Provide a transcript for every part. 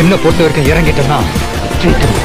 என்ன பொறுத்த வரைக்கும் இறங்கிட்டேன்னா ஜெயிக்கணும்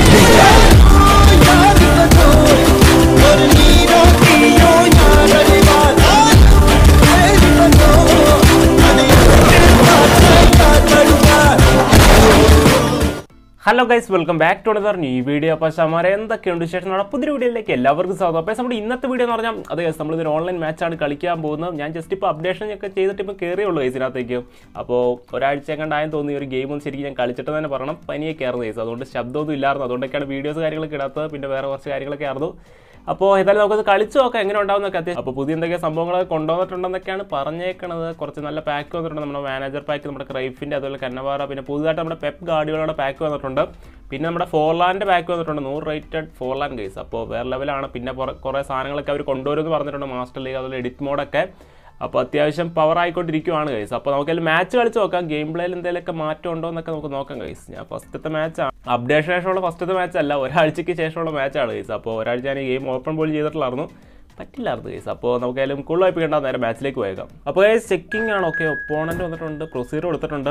hello guys welcome back to another new video അപ്പോൾ ശമാരെ എന്തൊക്കെയുണ്ട് വിശേഷം നമ്മുടെ പുതിയ വീഡിയോയിലേക്ക് എല്ലാവർക്കും സ്വാഗതം അപ്പോൾ നമ്മുടെ ഇന്നത്തെ വീഡിയോ എന്ന് പറഞ്ഞാൽ അത് ഗൈസ് നമ്മൾ ഇതൊരു ഓൺലൈൻ മാച്ചാണ് കളിക്കാൻ പോകുന്നത് ഞാൻ ജസ്റ്റ് ഇപ്പോൾ അപ്ഡേഷൻ ഒക്കെ ചെയ്തിട്ട് ഇപ്പോൾ കയറിയുള്ളൂ ഗൈസിനകത്തേക്ക് അപ്പോൾ ഒരാഴ്ച കണ്ടായെന്ന് തോന്നി ഒരു ഗെയിം ഒന്ന് ശരിക്കും ഞാൻ കളിച്ചിട്ട് തന്നെ പറയണം പനിയെ കയറുന്നത് ഗൈസ് അതുകൊണ്ട് ശബ്ദമൊന്നും ഇല്ലായിരുന്നു അതുകൊണ്ടൊക്കെയാണ് വീഡിയോസ് കാര്യങ്ങളൊക്കെ ഇടാത്തത് പിന്നെ വേറെ കുറച്ച് കാര്യങ്ങളൊക്കെ ആയിരുന്നു അപ്പോൾ ഏതായാലും നമുക്കത് കളിച്ചു നോക്കാം എങ്ങനെ ഉണ്ടാവുന്നൊക്കെ അത്യാവശ്യം അപ്പോൾ പുതിയ എന്തൊക്കെ സംഭവങ്ങളൊക്കെ കൊണ്ടുവന്നിട്ടുണ്ടെന്നൊക്കെയാണ് പറഞ്ഞേക്കണത് കുറച്ച് നല്ല പാക്ക് വന്നിട്ടുണ്ട് നമ്മുടെ മാനേജർ പാക്ക് നമ്മുടെ ക്രൈഫിൻ്റെ അതുപോലെ കന്നവാറ പിന്നെ പുതുതായിട്ട് നമ്മുടെ പെപ്പ് ഗാഡികളുടെ പാക്ക് വന്നിട്ടുണ്ട് പിന്നെ നമ്മുടെ ഫോർലാൻഡ് പാക്ക് വന്നിട്ടുണ്ട് നൂറ് റേറ്റഡ് ഫോർലാൻഡ് കേസ് അപ്പോൾ വേറെ ലെവലാണ് പിന്നെ പുറ- കുറേ സാധനങ്ങളൊക്കെ അവർ കൊണ്ടുവരുമെന്ന് പറഞ്ഞിട്ടുണ്ട് മാസ്റ്റർ ലീഗ് അതുപോലെ എഡിറ്റ് മോഡൊക്കെ അപ്പോൾ അത്യാവശ്യം പവർ ആയിക്കൊണ്ടിരിക്കുവാണ് ഗൈസ് അപ്പോൾ നമുക്കതിൽ മാച്ച് കളിച്ച് നോക്കാം ഗെയിം പ്ലേയിൽ എന്തെങ്കിലുമൊക്കെ മാറ്റം ഉണ്ടോ എന്നൊക്കെ നമുക്ക് നോക്കാം ഗൈസ് ഞാൻ ഫസ്റ്റത്തെ മാച്ചാണ് അപ്ഡേഷൻ ശേഷമുള്ള ഫസ്റ്റത്തെ മാച്ച് അല്ല ഒരാഴ്ചയ്ക്ക് ശേഷമുള്ള മാച്ചാണ് ഗൈസ് അപ്പോൾ ഒരാഴ്ച ഞാൻ ഈ ഗെയിം ഓപ്പൺ പോലും ചെയ്തിട്ടുള്ളായിരുന്നു പറ്റില്ലായിരുന്നു ഗൈസ് അപ്പോൾ നമുക്കായാലും കൂടുതലായിപ്പിക്കേണ്ട നേരെ മാച്ചിലേക്ക് പോയേക്കാം അപ്പോൾ ഗൈസ് ചെക്കിംഗ് ആണ് ഓക്കെ ഒപ്പോണൻറ്റ് വന്നിട്ടുണ്ട് പ്രൊസീജർ കൊടുത്തിട്ടുണ്ട്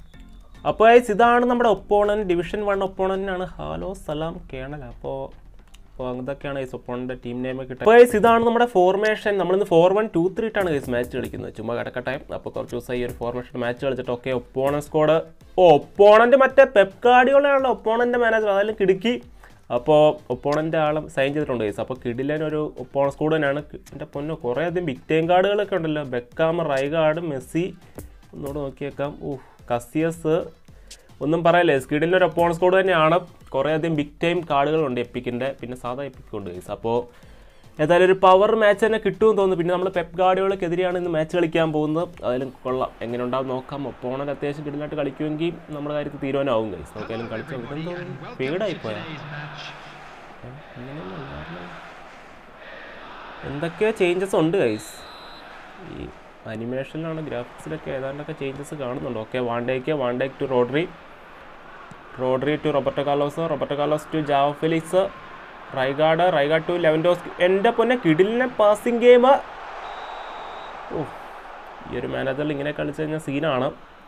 അപ്പോൾ ഗൈസ് ഇതാണ് നമ്മുടെ ഒപ്പോണൻറ്റ് ഡിവിഷൻ വൺ ഒപ്പോണൻ്റാണ് ഹാലോ സലാം കേണൽ അപ്പോൾ അപ്പോൾ അതൊക്കെയാണ് ഗൈസ് ഒപ്പോണൻ്റെ ടീം നെയിം കിട്ടുക അപ്പോൾ ഗൈസ് ഇതാണ് നമ്മുടെ ഫോർമേഷൻ നമ്മളിന്ന് ഫോർ വൺ ടു ത്രീ ഇട്ടാണ് ഗൈസ് മാച്ച് കളിക്കുന്നത് ചുമ്മാ കിടക്കട്ടെ അപ്പോൾ കുറച്ച് ദിവസമായി ഈ ഒരു ഫോർമേഷൻ മാച്ച് കളിച്ചിട്ട് ഓക്കെ ഒപ്പോണൻ സ്കോഡ് ഓ ഒപ്പോണൻ്റ് മറ്റേ പെപ്കാർഡിയോളാണല്ലോ ഒപ്പോണൻ്റെ മാനേജർ അതെല്ലാം കിടുക്കി അപ്പോൾ ഒപ്പോണൻ്റെ ആളും സൈൻ ചെയ്തിട്ടുണ്ട് ഗൈസ് അപ്പോൾ കിടിലനൊരു ഒപ്പോണ സ്കോഡ് തന്നെയാണ് എൻ്റെ പൊന്നോ കുറേ അധികം ബിഗ് ടൈം കാർഡുകളൊക്കെ ഉണ്ടല്ലോ ബെക്കാമ റൈഗാർഡ് മെസ്സി ഒന്നുകൂടെ നോക്കിയേക്കാം ഓ കസിയസ് ഒന്നും പറയല്ലേ സ്കിഡിൻ്റെ ഒരു ഒപ്പോൺ സ്കോഡ് തന്നെയാണ് കുറേ അധികം ബിഗ് ടൈം കാർഡുകളുണ്ട് എപ്പിക്കിൻ്റെ പിന്നെ സാധാ എപ്പിക്കും ഉണ്ട് ഗൈസ് അപ്പോൾ ഏതായാലും ഒരു പവർ മാച്ച് തന്നെ കിട്ടുമെന്ന് തോന്നുന്നു പിന്നെ നമ്മൾ പെപ്പ് ഗാർഡുകൾക്കെതിരെയാണ് ഇന്ന് മാച്ച് കളിക്കാൻ പോകുന്നത് അതിലും കൊള്ളാം എങ്ങനെ ഉണ്ടാവും നോക്കാം ഒപ്പോണൻ അത്യാവശ്യം കിടിലായിട്ട് കളിക്കുമെങ്കിൽ നമ്മുടെ കാര്യത്തിൽ തീരുമാനമാവും ഗൈസ് നമുക്കായാലും കളിച്ചു നോക്കാം ഇതെന്തോ പേടായിപ്പോയാ എന്തൊക്കെയോ ചേഞ്ചസ് ഉണ്ട് ഗൈസ് ഈ അനിമേഷനിലാണ് ഗ്രാഫിക്സിലൊക്കെ ഏതാണ്ടൊക്കെ ചേഞ്ചസ് കാണുന്നുണ്ട് okay Van Dijk Van Dijk to Rodri Rodri to Roberto Carlos Roberto Carlos to Joao Felix Rijkaard Rijkaard to Lewandowski എൻ്റെ പൊന്നെ കിടിലിനെ പാസിംഗ് ഗെയിം ഓ ഈ ഒരു മാനേജറിൽ ഇങ്ങനെ കളിച്ചു കഴിഞ്ഞാൽ സീനാണ്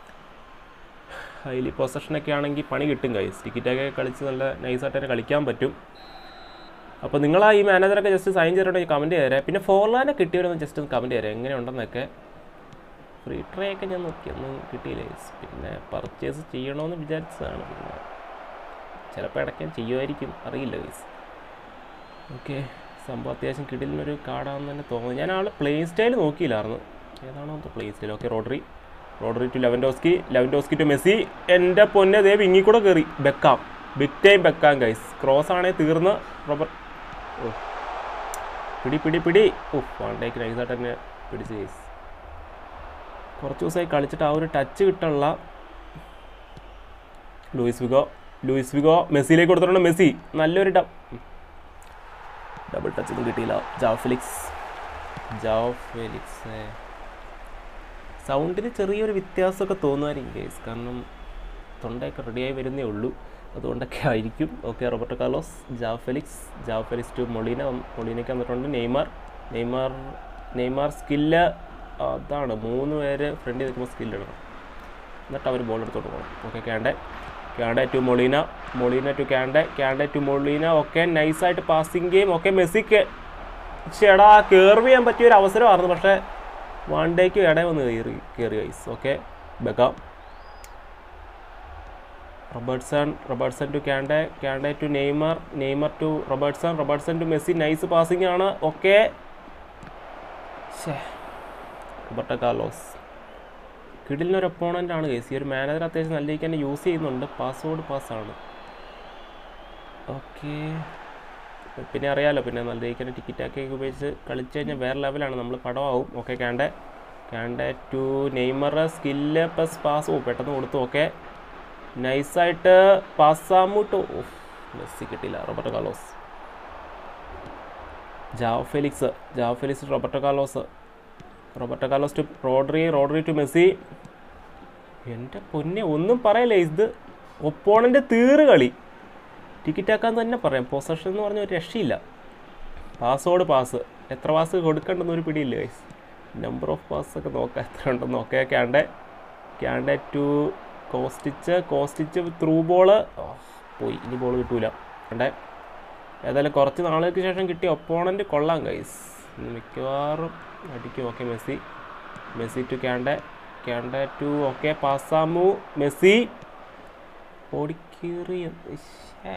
ഹൈലി പൊസഷനൊക്കെ ആണെങ്കിൽ പണി കിട്ടും കൈസ് ടിക്കറ്റൊക്കെ കളിച്ച് നല്ല നൈസായിട്ട് തന്നെ കളിക്കാൻ പറ്റും അപ്പോൾ നിങ്ങൾ ആ ഈ മാനേജറൊക്കെ ജസ്റ്റ് സൈൻ ചെയ്തിട്ടുണ്ടെങ്കിൽ കമൻറ്റ് ചെയ്തേരെ പിന്നെ ഫോർലാനെ കിട്ടിയവരൊന്ന് ജസ്റ്റ് ഒന്ന് കമൻറ്റ് ചെയ്തേരെ എങ്ങനെയുണ്ടെന്നൊക്കെ ഫ്രീ ട്രേ ഒക്കെ ഞാൻ നോക്കിയൊന്നും കിട്ടിയില്ല guys. പിന്നെ പർച്ചേസ് ചെയ്യണമെന്ന് വിചാരിച്ചതാണ് പിന്നെ ചിലപ്പോൾ ഇടയ്ക്ക് ഞാൻ ചെയ്യുമായിരിക്കും അറിയില്ല ഗൈസ് ഓക്കെ സംഭവം അത്യാവശ്യം കിടിലിനൊരു കാർഡാണെന്ന് തന്നെ തോന്നുന്നു ഞാൻ ആൾ പ്ലേ സ്റ്റൈൽ നോക്കിയില്ലായിരുന്നു ഏതാണോ play style okay Rodri Rodri to Lewandowski Lewandowski to Messi എൻ്റെ പൊന്നെ ദേ വിങ്ങി കൂടെ കയറി Beckham big time Beckham guys cross ആണെങ്കിൽ തീർന്ന് റോബർട്ട് ഓ പിടി പിടി പിടി ഓ വണ്ടേക്ക് നൈസായിട്ട് തന്നെ പിടിച്ച് ഗൈസ് കുറച്ച് ദിവസമായി കളിച്ചിട്ട് ആ ഒരു ടച്ച് കിട്ടാനുള്ള ലൂയിസ് വിഗോ ലൂയിസ് വിഗോ മെസ്സിയിലേക്ക് കൊടുത്തിട്ടുണ്ട് മെസ്സി നല്ലൊരു ഡബ് ഡബിൾ ടച്ച് ഒന്നും കിട്ടിയില്ല ജാവ് ഫെലിക്സ് ജാവ് ഫെലിക്സ് സൗണ്ടിന് ചെറിയൊരു വ്യത്യാസമൊക്കെ തോന്നുമായിരിക്കും ഗേസ് കാരണം തൊണ്ടയൊക്കെ റെഡിയായി വരുന്നേ ഉള്ളൂ അതുകൊണ്ടൊക്കെ ആയിരിക്കും okay Roberto Carlos Joao Felix Joao Felix to Molina മൊളീനയ്ക്ക് വന്നിട്ടുണ്ട് നെയ്മാർ നെയ്മാർ നെയ്മാർ സ്കില്ല് അതാണ് മൂന്ന് പേര് ഫ്രണ്ടിൽ നിൽക്കുമ്പോൾ സ്കില്ല് ഇടണം എന്നിട്ട് അവർ ബോൾ എടുത്തോട്ട് പോകണം okay Kante Kante to Molina Molina to Kante Kante to Molina ഒക്കെ നൈസായിട്ട് പാസിംഗ് ഗെയിം ഒക്കെ മെസ്സിക്ക് ചേടാ കയറി ചെയ്യാൻ പറ്റിയ ഒരു അവസരമായിരുന്നു പക്ഷേ വൺ ഡേക്ക് ഇടയിൽ വന്ന് കയറി കയറി guys okay Beckham Robertson Robertson to Kante Kante to Neymar Neymar to Robertson Robertson to Messi nice passing ആണ് ഓക്കെ റോബർട്ടോ കാർലോസ് കിഡിലിനൊരു ഒപ്പോണൻ്റ് ആണ് കേസ് ഈ ഒരു മാനേജർ അത്യാവശ്യം നല്ല രീതിക്ക് തന്നെ യൂസ് ചെയ്യുന്നുണ്ട് പാസ്വേഡ് പാസ്സാണ് ഓക്കെ പിന്നെ അറിയാലോ പിന്നെ നല്ല രീതിക്ക് തന്നെ ടിക്കറ്റൊക്കെ ഉപയോഗിച്ച് കളിച്ചു കഴിഞ്ഞാൽ വേറെ ലെവലാണ് നമ്മൾ പടമാവും okay Kante Kante to Neymar skill plus pass ഓ പെട്ടെന്ന് കൊടുത്തു ഓക്കെ നൈസായിട്ട് പാസ്സാമു ടു മെസ്സി കിട്ടിയില്ല Roberto Carlos Joao Felix Joao Felix Roberto Carlos Roberto Carlos to Rodri Rodri to Messi എൻ്റെ പൊന്നെ ഒന്നും പറയല്ലേ ഇത് ഒപ്പോണൻ്റെ തീറ് കളി ടിക്കറ്റ് ആക്കാൻ തന്നെ പറയാം പൊസഷൻ എന്ന് പറഞ്ഞ ഒരു രക്ഷയില്ല പാസ്വേഡ് പാസ് എത്ര പാസ് കൊടുക്കണ്ടെന്ന് ഒരു പിടിയില്ല ഗൈസ് നമ്പർ ഓഫ് പാസ് ഒക്കെ നോക്കാം എത്ര ഉണ്ടെന്ന് നോക്കാം Kante Kante to Kostic Kostic through ball പോയി ഇനി ബോൾ കിട്ടൂല കണ്ടേ ഏതായാലും കുറച്ച് നാളുകൾക്ക് ശേഷം കിട്ടിയ ഒപ്പോണൻറ്റ് കൊള്ളാം ഗൈസ് ഇന്ന് മിക്കവാറും അടിക്കും okay Messi Messi to Kante Kante to okay പാസാമു മെസ്സി ഓടിക്കേറി ശ്ശേ.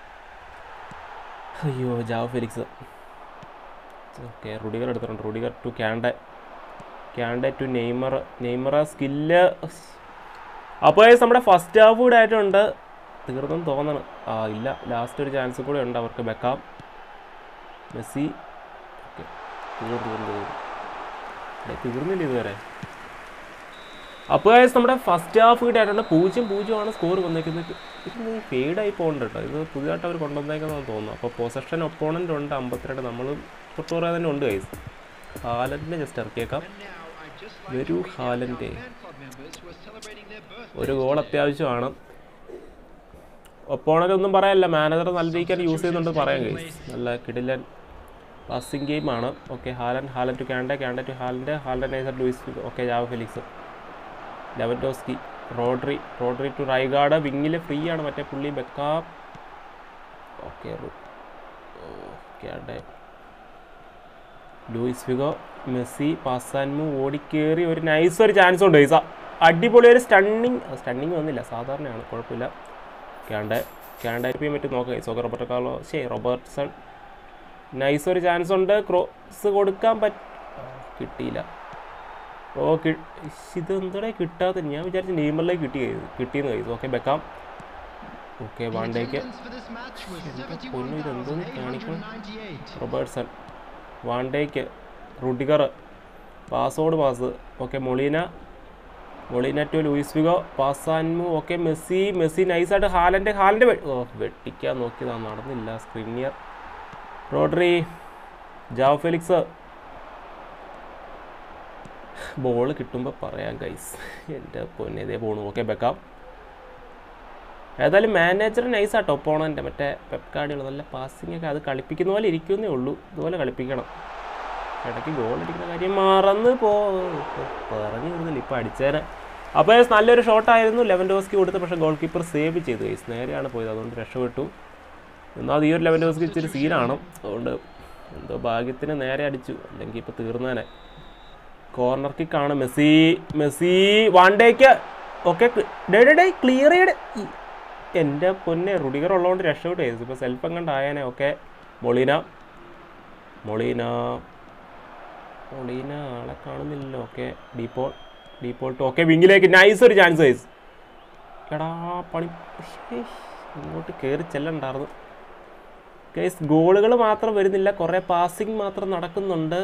അയ്യോ ജാവ് ഫെലിക്സ് ഓക്കെ റുഡിഗർ എടുത്തിട്ടുണ്ട് Rudiger to Kante Kante to Neymar നെയ്മറ സ്കില്ല് അപ്പോൾ നമ്മുടെ ഫസ്റ്റ് ഹാഫ് കൂടെ ആയിട്ടുണ്ട് തീർന്നെന്ന് തോന്നണം ആ ഇല്ല ലാസ്റ്റ് ഒരു ചാൻസ് കൂടെ ഉണ്ട് അവർക്ക് വെക്കാം മെസ്സി ഓക്കെ തീർന്നു തീർന്നു തീർന്നു ഡേ, തീർന്നില്ല ഇതുവരെ അപ്പോൾ guys, നമ്മുടെ ഫസ്റ്റ് ഹാഫ് കൂടെ ആയിട്ടുണ്ട് പൂജ്യം പൂജ്യമാണ് സ്കോർ വന്നേക്കുന്നത് ഇത് ഫെയ്ഡായി പോകണ്ട കേട്ടോ ഇത് പുതിയതായിട്ട് അവർ കൊണ്ടുവന്നേക്കുന്നതെന്ന് തോന്നുന്നു അപ്പോൾ പൊസഷൻ ഒപ്പോണൻ്റ് ഉണ്ട് അമ്പത്തിരണ്ട് നമ്മൾ തൊട്ട് പറയാൻ തന്നെ ഉണ്ട് ഗൈസ് ഹാലൻഡിനെ ജസ്റ്റ് ഇറക്കിയേക്കാം വരൂ ഹാലൻ്റെ ഒരു ഗോൾ അത്യാവശ്യമാണ് ഒപ്പോണൻ്റ് ഒന്നും പറയാനില്ല മാനേജർ നല്ല രീതിക്ക് യൂസ് ചെയ്യുന്നുണ്ട് പറയാം ഗൈസ് നല്ല കിടിലൻ പാസിംഗ് ഗെയിമാണ് okay Haaland Haaland to Kante Kante to ഹാലൻ്റെ ഹാലൻ നൈസർ Luis okay Joao Felix Lewandowski Rodri Rodri to Rijkaard വിങ്ങിൽ ഫ്രീ ആണ് മറ്റേ പുള്ളി Beckham okay Kante Luis Figo Messi പാസാൻമു ഓടിക്കേറി ഒരു നൈസ് ഒരു ചാൻസ് ഉണ്ട് ഗൈസ അടിപൊളി ഒരു സ്റ്റണ്ണിങ് സ്റ്റണ്ണിങ് വന്നില്ല സാധാരണയാണ് കുഴപ്പമില്ല ക്യാൻഡ ക്യാൻഡ ചെയ്യാൻ പറ്റും നോക്കാം ഗൈസ് ഓക്കെ റോബർട്ട് കാർലോ ശേ റോബർട്ട്സൺ നൈസ് ഒരു ചാൻസ് ഉണ്ട് ക്രോസ് കൊടുക്കാൻ പറ്റ കിട്ടിയില്ല ഓ കി ഇത് എന്തോടെ കിട്ടാത്ത ഞാൻ വിചാരിച്ചു നെയ്മറിലേക്ക് കിട്ടി കഴിയുന്നു കിട്ടിയെന്ന് കഴിച്ചു ഓക്കെ വെക്കാം ഓക്കെ വാണ്ടേക്ക് പൊന്നു ഇതെന്തോന്ന് കാണിക്കണം റോബർട്ട്സൺ വാണ്ടേക്ക് റുഡിഗർ പാസോട് pass okay Molina Molina to Luis Figo പാസാൻമു ഓക്കെ മെസ്സി മെസ്സി നൈസായിട്ട് ഹാലൻ്റെ ഹാലൻ്റെ ഓ വെട്ടിക്കാൻ നോക്കിയതാണ് നടന്നില്ല സ്ക്രീനിയർ റോഡ്രി ജാവ് ഫെലിക്സ് ബോൾ കിട്ടുമ്പോൾ പറയാം ഗൈസ് എൻ്റെ പൊന്നെ ഇതേ പോണു ഓക്കെ ബെക്കാം ഏതായാലും മാനേജർ നൈസാട്ടോ ഒപ്പോണൻ്റെ മറ്റേ പെപ്കാർഡുകൾ നല്ല പാസിംഗ് ഒക്കെ അത് കളിപ്പിക്കുന്ന പോലെ ഇരിക്കുന്നേ ഉള്ളൂ ഇതുപോലെ കളിപ്പിക്കണം ഇടയ്ക്ക് ഗോൾ അടിക്കുന്ന കാര്യം മറന്ന് പോ പറഞ്ഞു വരുന്നില്ല ഇപ്പം അടിച്ചേനെ അപ്പോൾ നല്ലൊരു ഷോട്ടായിരുന്നു ലെവൻ ഡോസ്ക്ക് കൊടുത്ത് പക്ഷേ ഗോൾ കീപ്പർ സേവ് ചെയ്തു ഗൈസ് നേരെയാണ് പോയത് അതുകൊണ്ട് രക്ഷപ്പെട്ടു എന്നാൽ ഈ ഒരു ലെവൻ ഡോസ്ക്ക് ഇച്ചിരി സീനാണ് അതുകൊണ്ട് എന്തോ ഭാഗ്യത്തിന് നേരെ അടിച്ചു അല്ലെങ്കിൽ ഇപ്പോൾ തീർന്നേനെ കോർണർ കിക്കാണ് Messi Messi Van Dijk okay ഡേ ഡേ ഡേ ക്ലിയർ ചെയ്ത് എൻ്റെ പൊന്നെ റുഡിഗർ ഉള്ളതുകൊണ്ട് രക്ഷപ്പെട്ടു ഇപ്പോൾ സെൽഫ് എങ്ങാണ്ട് ആയേനെ ഓക്കെ മൊളീന മൊളീന മൊളീന ആളെ കാണുന്നില്ലല്ലോ okay De Paul De Paul to okay വിങ്ങിലേക്ക് നൈസ് ഒരു ചാൻസ് ഗൈസ് എടാ പണി ശ്ശേ, ഇങ്ങോട്ട് കയറി ചെല്ലണ്ടായിരുന്നു ഗൈസ് ഗോളുകൾ മാത്രം വരുന്നില്ല കുറേ പാസിങ് മാത്രം നടക്കുന്നുണ്ട്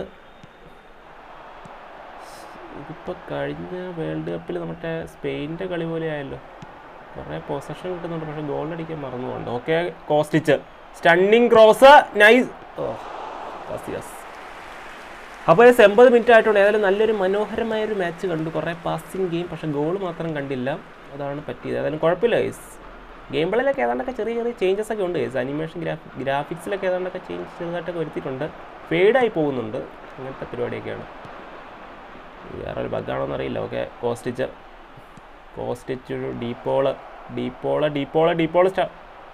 ഇതിപ്പോൾ കഴിഞ്ഞ വേൾഡ് കപ്പിൽ നമ്മുടെ സ്പെയിൻ്റെ കളി പോലെ ആയല്ലോ കുറേ പൊസഷൻ കിട്ടുന്നുണ്ട് പക്ഷേ ഗോൾ അടിക്കാൻ മറന്നുകൊണ്ട് okay Kostic stunning cross nice oh yes അപ്പോൾ ഏകദേശം എൺപത് മിനിറ്റ് ആയിട്ടുണ്ട് ഏതായാലും നല്ലൊരു മനോഹരമായ ഒരു മാച്ച് കണ്ടു കുറേ പാസിങ് ഗെയിം പക്ഷേ ഗോൾ മാത്രം കണ്ടില്ല അതാണ് പറ്റിയത് ഏതായാലും കുഴപ്പമില്ല ഗൈസ് ഗെയിം പ്ലേയിലൊക്കെ ഏതാണ്ടൊക്കെ ചെറിയ ചെറിയ ചേഞ്ചസ് ഒക്കെ ഉണ്ട് ഗൈസ് അനിമേഷൻ ഗ്രാഫ് ഗ്രാഫിക്സിലൊക്കെ ഏതാണ്ടൊക്കെ ചേഞ്ച് ചെറുതായിട്ടൊക്കെ വരുത്തിയിട്ടുണ്ട് ഫെയ്ഡായി പോകുന്നുണ്ട് അങ്ങനത്തെ പരിപാടിയൊക്കെയാണ് വേറെ ഒരു ബഗ്ഗാണോന്ന് അറിയില്ല ഓക്കെ കോസ്റ്റിച്ച് കോസ്റ്റിച്ച് ഒരു ഡീപ്പോള് ഡീപ്പോള് ഡീപ്പോള് ഡീപ്പോള് സ്റ്റാ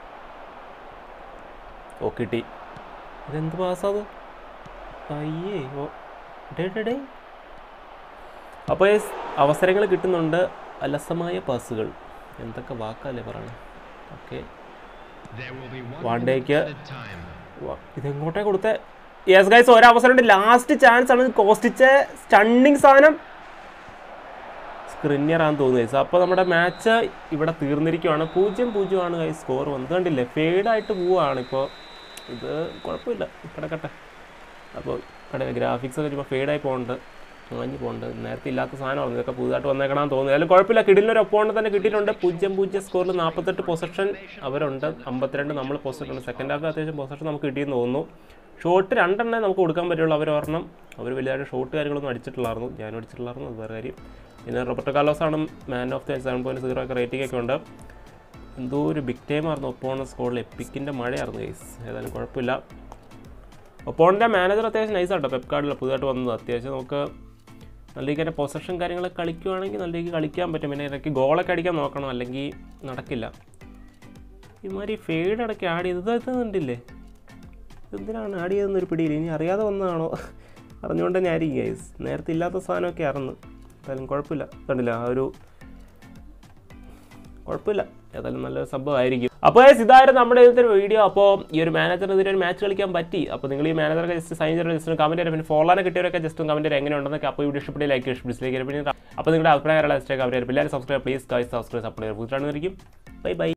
ഓ കിട്ടി ഇതെന്ത് പാസ്സാത് അയ്യേ ഓ ഡേ ഡേ ഡേ അപ്പോൾ അവസരങ്ങൾ കിട്ടുന്നുണ്ട് അലസമായ പാസുകൾ എന്തൊക്കെ വാക്കല്ലേ പറയണേ ഓക്കെ വണ്ടേക്ക് ഇതെങ്ങോട്ടേ കൊടുത്തേ യെസ് ഗൈസ് ഒരവസരമുണ്ട് ലാസ്റ്റ് ചാൻസ് ആണ് കോസ്റ്റിച്ച സ്റ്റണ്ണിങ് സാധനം സ്ക്രിന്നിയർ ആണെന്ന് തോന്നുന്നു ഗൈസ് അപ്പോൾ നമ്മുടെ മാച്ച് ഇവിടെ തീർന്നിരിക്കുവാണ് പൂജ്യം പൂജ്യമാണ് ഗൈസ് സ്കോർ വന്നത് കണ്ടില്ലേ ഫെയ്ഡായിട്ട് പോവുകയാണ് ഇപ്പോൾ ഇത് കുഴപ്പമില്ല കിടക്കട്ടെ അപ്പോൾ ഇവിടെ ഗ്രാഫിക്സ് ഒക്കെ ഇപ്പോൾ ഫെയ്ഡായി പോകുന്നുണ്ട് മാഞ്ഞ് പോകുന്നുണ്ട് നേരത്തെ ഇല്ലാത്ത സാധനമാണ് ഇതൊക്കെ പുതുതായിട്ട് വന്നേക്കണമെന്ന് തോന്നുന്നു അതിൽ കുഴപ്പമില്ല കിടിലൊരു ഒപ്പോണ്ട് തന്നെ കിട്ടിയിട്ടുണ്ട് പൂജ്യം പൂജ്യം സ്കോറിൽ നാൽപ്പത്തെട്ട് പൊസഷൻ അവരുണ്ട് അമ്പത്തിരണ്ട് നമ്മൾ പൊസഷൻ ഉണ്ട് സെക്കൻഡ് ഹാഫ് അത്യാവശ്യം പൊസഷൻ നമുക്ക് കിട്ടിയെന്ന് തോന്നുന്നു ഷോട്ട് രണ്ടെണ്ണേ നമുക്ക് കൊടുക്കാൻ പറ്റുള്ളൂ അവർ ഒരെണ്ണം അവർ വലിയതായിട്ട് ഷോട്ട് കാര്യങ്ങളൊന്നും അടിച്ചിട്ടില്ലായിരുന്നു ഞാനും അടിച്ചിട്ടില്ലായിരുന്നു അത് വേറെ കാര്യം പിന്നെ റോബർട്ടോ കാർലോസ് ആണ് man of the seven point zero ഒക്കെ റേറ്റിംഗ് ഒക്കെ ഉണ്ട് എന്തോ ഒരു ബിഗ് ടൈം ആയിരുന്നു ഒപ്പോണ സ്കോറിൽ എപ്പിക്കിൻ്റെ മഴയായിരുന്നു ഗൈസ് ഏതായാലും കുഴപ്പമില്ല ഒപ്പോണിൻ്റെ മാനേജർ അത്യാവശ്യം നൈസ് ആട്ടോ പെപ്കാർഡിൽ പുതുതായിട്ട് വന്നത് അത്യാവശ്യം നമുക്ക് നല്ല രീതിക്ക് തന്നെ പൊസഷൻ കാര്യങ്ങളൊക്കെ കളിക്കുവാണെങ്കിൽ നല്ല രീതിക്ക് കളിക്കാൻ പറ്റും പിന്നെ ഇടയ്ക്ക് ഗോളൊക്കെ അടിക്കാൻ നോക്കണം അല്ലെങ്കിൽ നടക്കില്ല ഇമാതിരി ഫെയ്ഡ് ഇടയ്ക്ക് ആഡ് ചെയ്ത് ഇത് കണ്ടില്ലേ എന്തിനാണ് ആഡ് ചെയ്തെന്നൊരു പിടിയില്ല ഇനി അറിയാതെ വന്നതാണോ അറിഞ്ഞുകൊണ്ട് തന്നെ ആയിരിക്കും ഗൈസ് നേരത്തെ ഇല്ലാത്ത സാധനമൊക്കെ അറിഞ്ഞു എന്തായാലും കുഴപ്പമില്ല കണ്ടില്ല ആ ഒരു കുഴപ്പമില്ല ഏതായാലും നല്ലൊരു സംഭവമായിരിക്കും അപ്പോൾ guys, ഇതായിരുന്നു നമ്മുടെ ഇന്നത്തെ ഒരു വീഡിയോ അപ്പോൾ ഈ ഒരു മാനേജറിനെതിരെ ഒരു മാച്ച് കളിക്കാൻ പറ്റി അപ്പോൾ നിങ്ങൾ ഈ മാനേജറൊക്കെ ജസ്റ്റ് സൈൻ ചെയ്തിട്ട് ജസ്റ്റ് കമൻറ്റ് ചെയ്യാൻ പിന്നെ ഫോളോനെ കിട്ടിയവരൊക്കെ ജസ്റ്റ് കമൻറ്റ് ചെയ്യാൻ എങ്ങനെയുണ്ടെന്നൊക്കെ അപ്പോൾ വീഡിയോ ഇഷ്ടപ്പെട്ട് ലൈക്ക് ഡിസ്ലൈക്ക് പിന്നെ അപ്പോൾ നിങ്ങളുടെ അഭിപ്രായം ജസ്റ്റ് കമൻറ്റ് ചെയ്യാം എല്ലാവരും subscribe please guys subscribe support ചെയ്യാൻ പുതിയതാണെന്നിരിക്കും ബൈ ബൈ